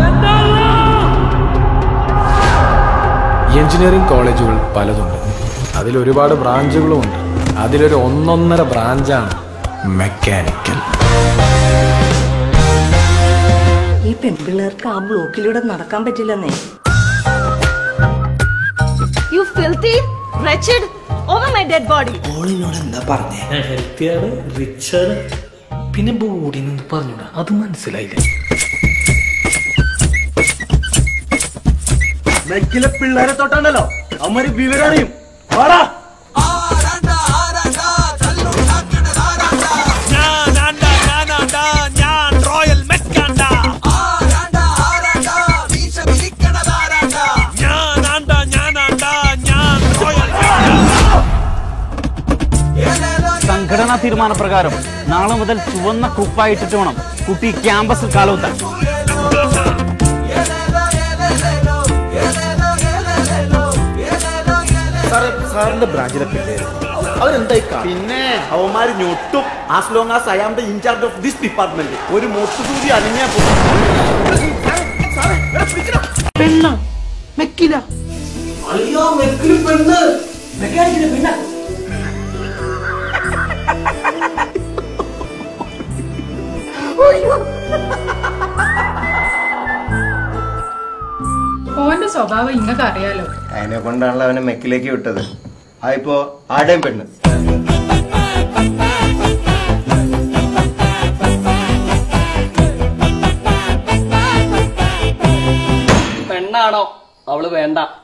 Engineering കോളേജുകൾ പലതുണ്ട് അതിൽ ഒരുപാട് ബ്രാഞ്ചുകളും ഉണ്ട് അതിലൊരു ഒന്നൊന്നര ബ്രാഞ്ചാണ് മെക്കാനിക്കൽ ഈ പെൺപിള്ളേർക്ക് ആ ബ്ലോക്കിലൂടെ നടക്കാൻ പറ്റില്ലെന്നേ You filthy, wretched, over my dead body. ഓളിനോട് എന്താ പറഞ്ഞേ ഹെൽത്തിയാണ് റിച്ചാണ് പിന്നെ ബോഡി എന്ന് പറഞ്ഞൂടാ അത് മനസ്സിലായില്ല മെക്കിലെ പിള്ളേരെ തൊട്ടാണ്ടല്ലോ അമ്മര് വിവരണിയും വാടാ സംഘടനാ തീരുമാനപ്രകാരം നാളെ മുതൽ ചുവന്ന കുപ്പായിട്ടിട്ട് വേണം കുട്ടി ക്യാമ്പസിൽ കാലുകുത്താൻ സാറേ സാറിന്റെ ബ്രാഞ്ചിലെ പിള്ളേര് അവരെന്തായി പിന്നെ അവന്മാര് ഞൊട്ടും as long as I am the in charge of this department ഒരു മൊട്ടുസൂചി അലിഞ്ഞാ പെണ്ണ മെക്കില അയ്യോ മെക്കിൽ പെണ്ണ് മെക്കാനിക്കിലെ പെണ്ണ ഓന്റെ സ്വഭാവം ഇങ്ങക്ക് അറിയാലോ അതിനെ കൊണ്ടാണല്ലോ അവനെ മെക്കിലേക്ക് വിട്ടത് ആ ഇപ്പോ ആടേം പെണ്ണ് പെണ്ണാണോ അവള് വേണ്ട